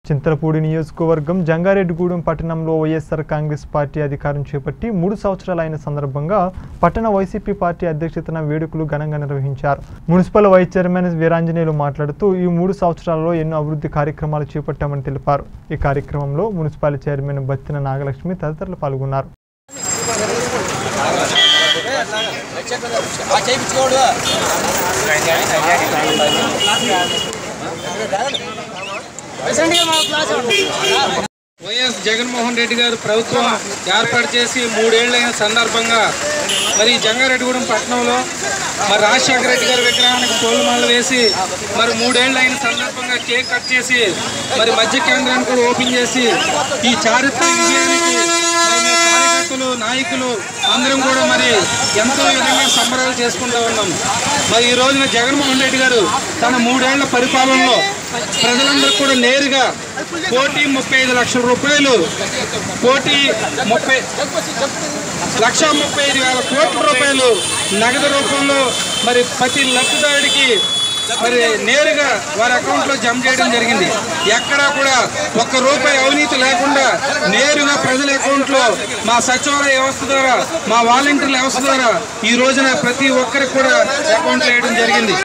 చింతలపూడి నియోజకవర్గం జంగారెడ్డిగూడెం పట్టణంలో వైఎస్ఆర్ కాంగ్రెస్ పార్టీ అధికారం చేపట్టి మూడు సంవత్సరాలైన సందర్భంగా పట్టణ వైసీపీ పార్టీ అధ్యక్షతన వేడుకలు ఘనంగా నిర్వహించారు మున్సిపల్ వైస్ చైర్మన్ వీరాంజనేయులు మాట్లాడుతూ ఈ మూడు సంవత్సరాలలో ఎన్నో అభివృద్ధి కార్యక్రమాలు చేపట్టామని తెలిపారు ఈ కార్యక్రమంలో మున్సిపల్ చైర్మన్ బత్తిన నాగలక్ష్మి తదితరులు పాల్గొన్నారు వైఎస్ జగన్మోహన్ రెడ్డి గారు ప్రభుత్వం ఏర్పాటు చేసి మూడేళ్లైన సందర్భంగా మరి జంగారెడ్డిగూడెం పట్టణంలో మరి రాజశేఖర రెడ్డి గారి విగ్రహానికి పూలమాలలు వేసి మరి మూడేళ్ళు అయిన సందర్భంగా కేక్ కట్ చేసి మరి మధ్య కేంద్రాన్ని కూడా ఓపెన్ చేసి ఈ చారిత్రక విజయానికి మరి మేము కార్యకర్తలు నాయకులు అందరం కూడా మరి ఎంతో విధంగా సంబరాలు చేసుకుంటూ ఉన్నాం మరి ఈ రోజున జగన్మోహన్ రెడ్డి గారు తన మూడేళ్ల పరిపాలనలో ప్రజలందరూ కూడా నేరుగా కోటి ముప్పై ఐదు లక్షల రూపాయలు కోటి ముప్పై లక్ష ముప్పై ఐదు వేల కోట్ల రూపాయలు నగదు రూపంలో మరి ప్రతి లబ్ధిదారుడికి మరి నేరుగా వారి అకౌంట్లో జమ చేయడం జరిగింది ఎక్కడా కూడా ఒక్క రూపాయి అవినీతి లేకుండా నేరుగా ప్రజల అకౌంట్లో మా సచివాలయ వ్యవస్థ ద్వారా మా వాలంటీర్ల వ్యవస్థ ద్వారా ఈ రోజున ప్రతి ఒక్కరికి కూడా అకౌంట్లో వేయడం జరిగింది